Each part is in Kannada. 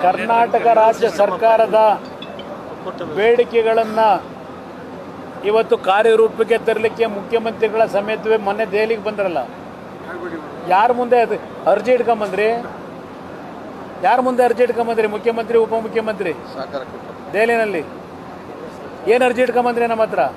ಕರ್ನಾಟಕ ರಾಜ್ಯ ಸರ್ಕಾರದ ಬೇಡಿಕೆಗಳನ್ನು ಇವತ್ತು ಕಾರ್ಯರೂಪಕ್ಕೆ ತರಲಿಕ್ಕೆ ಮುಖ್ಯಮಂತ್ರಿಗಳ ಸಮೇತವೇ ಮೊನ್ನೆ ದೆಹಲಿಗೆ ಬಂದ್ರಲ್ಲ ಯಾರ ಮುಂದೆ ಅದು ಅರ್ಜಿ ಇಟ್ಕೊಂಬಂದ್ರಿ ಯಾರ ಮುಂದೆ ಅರ್ಜಿ ಇಟ್ಕೊಂಬಂದ್ರಿ ಮುಖ್ಯಮಂತ್ರಿ ಉಪಮುಖ್ಯಮಂತ್ರಿ ದೆಹಲಿನಲ್ಲಿ ಏನು ಅರ್ಜಿ ಇಟ್ಕೊಂಬಂದ್ರಿ ನಮ್ಮ ಹತ್ರ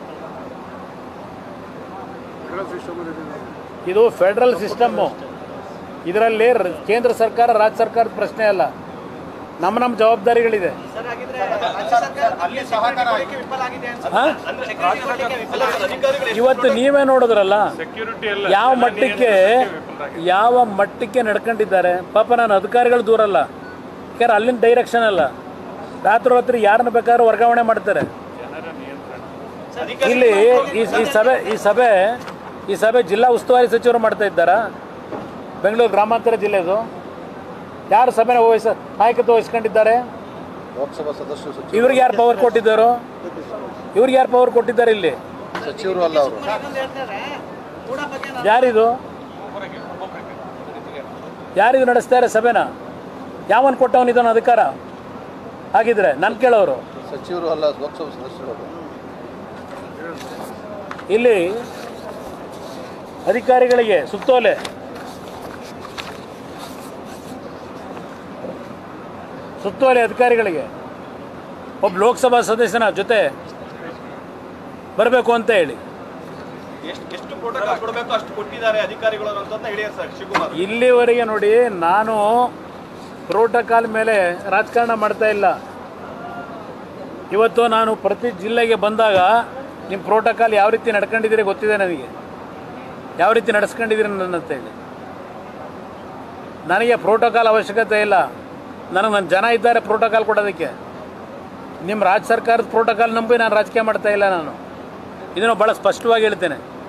ಇದು ಫೆಡರಲ್ ಸಿಸ್ಟಮ್ಮು ಇದರಲ್ಲಿ ರ- ಕೇಂದ್ರ ಸರ್ಕಾರ ರಾಜ್ಯ ಸರ್ಕಾರದ ಪ್ರಶ್ನೆ ಅಲ್ಲ ನಮ್ಮ ನಮ್ಮ ಜವಾಬ್ದಾರಿಗಳಿದೆ ಸರ್ ಹಾಗಿದ್ರೆ ರಾಜ್ಯ ಸರ್ಕಾರ ಅಲ್ಲಿ ಸಹಕಾರ ಆಯ್ತು. ವಿಫಲ ಆಗಿದೆ ಅನ್ಸುತ್ತೆ. ಹಾ? Security ಕೊಡ್ಲಿಕ್ಕೆ ವಿಫಲ ಆಗಿದೆ. ಇವತ್ತು ನೀವೇ ನೋಡಿದ್ರಲ್ಲ ಸೆಕ್ಯೂರಿಟಿ ಎಲ್ಲ ಯಾವ ಮಟ್ಟಕ್ಕೆ ಯಾವ ಮಟ್ಟಕ್ಕೆ ನಡ್ಕೊಂಡಿದ್ದಾರೆ ಪಾಪ ನಾನು ಅಧಿಕಾರಿಗಳು ದೂರ ಅಲ್ಲ ಯಾಕಂದ್ರೆ ಅಲ್ಲಿನ ಡೈರೆಕ್ಷನ್ ಅಲ್ಲ ರಾತ್ರೋರಾತ್ರಿ ಯಾರನ್ನ ಬೇಕಾದ್ರೂ ವರ್ಗಾವಣೆ ಮಾಡ್ತಾರೆ ಇಲ್ಲಿ ಈ ಈ ಸಭೆ ಈ ಸಭೆ ಈ ಸಭೆ ಜಿಲ್ಲಾ ಉಸ್ತುವಾರಿ ಸಚಿವರು ಮಾಡ್ತಾ ಇದ್ದಾರಾ ಬೆಂಗಳೂರು ಗ್ರಾಮಾಂತರ ಜಿಲ್ಲೆದು ಯಾರು ಸಭೆನ ವಹಿಸ ನಾಯಕತ್ವ ವಹಿಸ್ಕೊಂಡಿದ್ದಾರೆ ಲೋಕಸಭಾ ಸದಸ್ಯರು ಸಚಿವ ಇವ್ರಿಗೆ ಯಾರು ಪವರ್ ಕೊಟ್ಟಿದ್ದಾರೋ ಇವ್ರಿಗೆ ಯಾರು ಪವರ್ ಕೊಟ್ಟಿದ್ದಾರೆ ಇಲ್ಲಿ ಸಚಿವರು ಅಲ್ಲ ಅವರು ಇನ್ನೊಂದು ಹೇಳ್ತಾರೆ ಕೂಡ ಬಗ್ಗೆ ನಾನು ಯಾರಿದು ಯಾರಿದು ನಡೆಸ್ತಾರೆ ಸಭೆನ ಯಾವನ್ ಕೊಟ್ಟವನಿದ್ದಾನ ಅಧಿಕಾರ ಹಾಗಿದ್ರೆ ನನ್ ಕೇಳೋರು ಸಚಿವರು ಅಲ್ಲ ಲೋಕಸಭಾ ಸದಸ್ಯರು ಅವರು ಇಲ್ಲಿ ಅಧಿಕಾರಿಗಳಿಗೆ ಸುತ್ತೋಲೆ ಸುತ್ತೋಲೆ ಅಧಿಕಾರಿಗಳಿಗೆ ಒಬ್ಬ ಲೋಕಸಭಾ ಸದಸ್ಯನ ಜೊತೆ ಬರಬೇಕು ಅಂತ ಹೇಳಿ ಎಷ್ಟು ಎಷ್ಟು ಪ್ರೋಟೋಕಾಲ್ ಕೊಡಬೇಕು ಅಷ್ಟು ಕೊಟ್ಟಿದ್ದಾರೆ ಅಧಿಕಾರಿಗಳು ಅನ್ನೋದನ್ನ ಹೇಳಿದ್ದಾರೆ ಸರ್ ಶಿವಕುಮಾರ್ ಇಲ್ಲಿವರೆಗೆ ನೋಡಿ ನಾನು ಪ್ರೋಟೋಕಾಲ್ ಮೇಲೆ ರಾಜಕಾರಣ ಮಾಡ್ತಾ ಇಲ್ಲ ಇವತ್ತು ನಾನು ಪ್ರತಿ ಜಿಲ್ಲೆಗೆ ಬಂದಾಗ ನಿಮ್ಮ ಪ್ರೋಟೋಕಾಲ್ ಯಾವ ರೀತಿ ನಡ್ಕೊಂಡಿದ್ದೀರಿ ಗೊತ್ತಿದೆ ನನಗೆ ಯಾವ ರೀತಿ ನಡೆಸ್ಕೊಂಡಿದ್ದೀರಿ ನನ್ನ ಅಂತೇಳಿ ನನಗೆ ಪ್ರೋಟೋಕಾಲ್ ಅವಶ್ಯಕತೆ ಇಲ್ಲ ನನಗೆ ನನ್ನ ಜನ ಇದ್ದಾರೆ ಪ್ರೋಟೋಕಾಲ್ ಕೊಡೋದಕ್ಕೆ ನಿಮ್ಮ ರಾಜ್ಯ ಸರ್ಕಾರದ ಪ್ರೋಟೋಕಾಲ್ ನಂಬಿ ನಾನು ರಾಜಕೀಯ ಮಾಡ್ತಾ ಇಲ್ಲ ನಾನು ಇದನ್ನು ಭಾಳ ಸ್ಪಷ್ಟವಾಗಿ ಹೇಳ್ತೇನೆ